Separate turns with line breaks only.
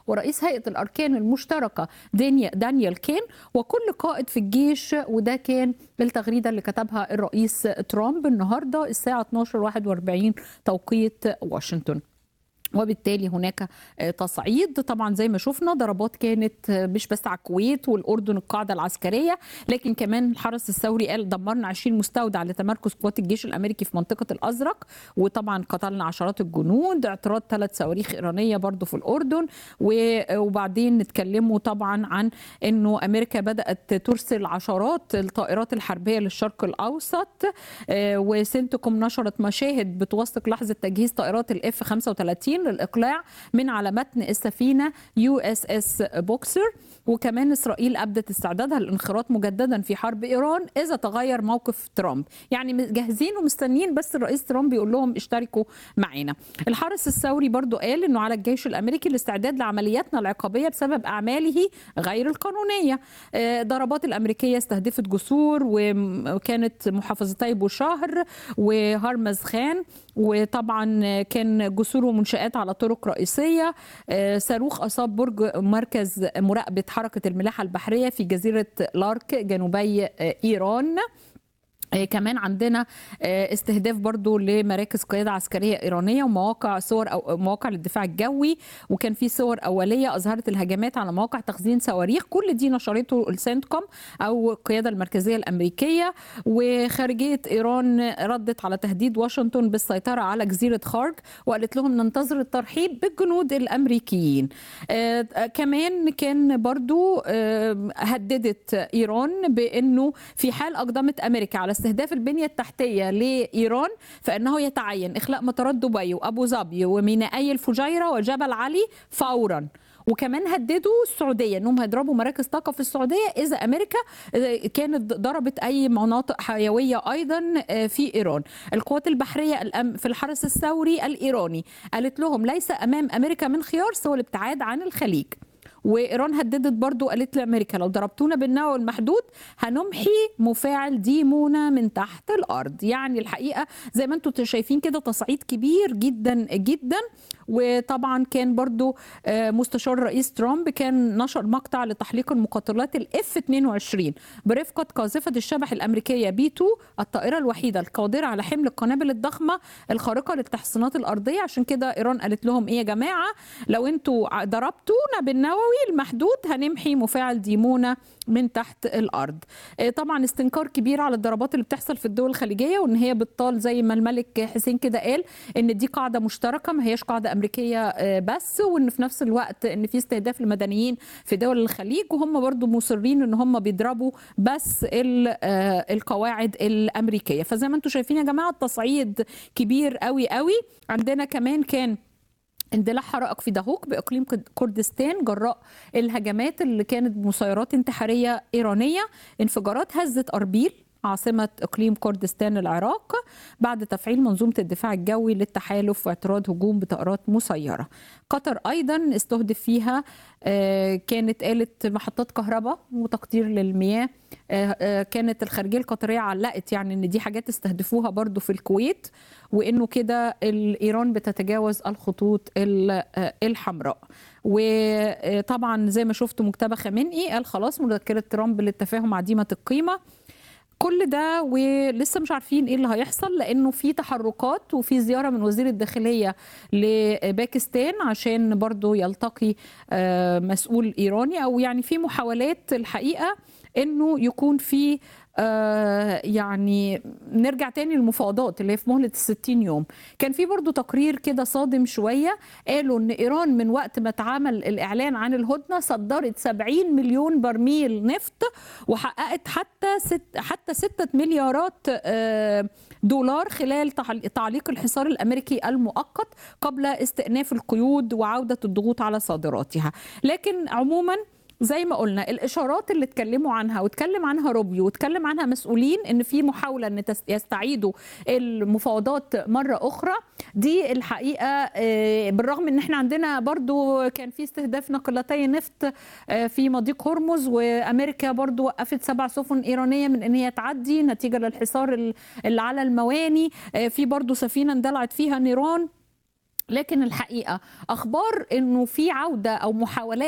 ورئيس هيئه الاركان المشتركه دانيال كين وكل قائد في الجيش وده كان التغريده اللي كتبها الرئيس ترامب النهارده الساعه 12:41 توقيت واشنطن وبالتالي هناك تصعيد طبعا زي ما شفنا ضربات كانت مش بس على الكويت والاردن القاعده العسكريه لكن كمان الحرس الثوري قال دمرنا 20 مستودع لتمركز قوات الجيش الامريكي في منطقه الازرق وطبعا قتلنا عشرات الجنود اعتراض ثلاث صواريخ ايرانيه برضو في الاردن وبعدين نتكلموا طبعا عن انه امريكا بدات ترسل عشرات الطائرات الحربيه للشرق الاوسط وسنتكم نشرت مشاهد بتوثق لحظه تجهيز طائرات الاف 35 للاقلاع من على متن السفينه يو اس اس بوكسر وكمان اسرائيل ابدت استعدادها للانخراط مجددا في حرب ايران اذا تغير موقف ترامب يعني جاهزين ومستنيين بس الرئيس ترامب يقول لهم اشتركوا معانا الحرس الثوري برضو قال انه على الجيش الامريكي الاستعداد لعملياتنا العقابيه بسبب اعماله غير القانونيه ضربات الامريكيه استهدفت جسور وكانت محافظتي بوشهر وهرمز خان وطبعا كان جسور ومنشآت على طرق رئيسية صاروخ أصاب برج مركز مراقبة حركة الملاحة البحرية في جزيرة لارك جنوبي إيران كمان عندنا استهداف برضو لمراكز قيادة عسكرية إيرانية ومواقع صور أو مواقع للدفاع الجوي وكان في صور أولية أظهرت الهجمات على مواقع تخزين صواريخ كل دي نشرته السنتكوم أو القيادة المركزية الأمريكية وخارجية إيران ردت على تهديد واشنطن بالسيطرة على جزيرة خارج وقالت لهم ننتظر الترحيب بالجنود الأمريكيين كمان كان برضو هددت إيران بأنه في حال أقدمت أمريكا على استهداف البنية التحتية لإيران فإنه يتعين إخلاء مطارات دبي وأبو ظبي ومينائي الفجيرة وجبل علي فورا وكمان هددوا السعوديه انهم هيضربوا مراكز طاقه في السعوديه اذا امريكا كانت ضربت اي مناطق حيويه ايضا في ايران القوات البحريه في الحرس الثوري الايراني قالت لهم ليس امام امريكا من خيار سوى الابتعاد عن الخليج وايران هددت برضو قالت لامريكا لو ضربتونا بالنووي المحدود هنمحي مفاعل ديمونا من تحت الارض يعني الحقيقه زي ما انتم شايفين كده تصعيد كبير جدا جدا وطبعا كان برضو مستشار الرئيس ترامب كان نشر مقطع لتحليق المقاتلات الاف 22 برفقه قاذفه الشبح الامريكيه بي 2 الطائره الوحيده القادره على حمل القنابل الضخمه الخارقه للتحصينات الارضيه عشان كده ايران قالت لهم ايه يا جماعه لو انتوا ضربتونا بالنووي المحدود هنمحي مفاعل ديمونا من تحت الارض طبعا استنكار كبير على الضربات اللي بتحصل في الدول الخليجيه وان هي بتطال زي ما الملك حسين كده قال ان دي قاعده مشتركه ما هياش قاعده امريكيه بس وان في نفس الوقت ان في استهداف لمدنيين في دول الخليج وهم برضو مصرين ان هم بيضربوا بس القواعد الامريكيه فزي ما انتم شايفين يا جماعه التصعيد كبير قوي قوي عندنا كمان كان اندلاع حرائق في دهوك باقليم كردستان جراء الهجمات اللي كانت بمسيرات انتحاريه ايرانيه انفجارات هزت اربيل عاصمة إقليم كردستان العراق بعد تفعيل منظومة الدفاع الجوي للتحالف واعتراض هجوم بطائرات مسيرة قطر أيضا استهدف فيها كانت قالت محطات كهرباء وتقطير للمياه كانت الخارجية القطرية علقت يعني ان دي حاجات استهدفوها برضو في الكويت وانه كده ايران بتتجاوز الخطوط الحمراء وطبعا زي ما شفتوا مجتبى خامنئي قال خلاص مذكرة ترامب للتفاهم عديمة القيمة كل ده ولسه مش عارفين ايه اللي هيحصل لانه في تحركات وفي زياره من وزير الداخليه لباكستان عشان برضو يلتقي مسؤول ايراني او يعني في محاولات الحقيقه انه يكون في آه يعني نرجع تاني للمفاوضات اللي هي في مهلة الستين يوم كان في برضو تقرير كده صادم شوية قالوا ان ايران من وقت ما اتعمل الاعلان عن الهدنة صدرت 70 مليون برميل نفط وحققت حتى ست حتى 6 مليارات آه دولار خلال تعليق الحصار الامريكي المؤقت قبل استئناف القيود وعودة الضغوط على صادراتها لكن عموما زي ما قلنا الاشارات اللي اتكلموا عنها واتكلم عنها روبيو واتكلم عنها مسؤولين ان في محاوله ان يستعيدوا المفاوضات مره اخرى دي الحقيقه بالرغم ان احنا عندنا برضو كان في استهداف ناقلتي نفط في مضيق هرمز وامريكا برضو وقفت سبع سفن ايرانيه من ان هي تعدي نتيجه للحصار اللي على المواني في برضو سفينه اندلعت فيها نيران لكن الحقيقه اخبار انه في عوده او محاولات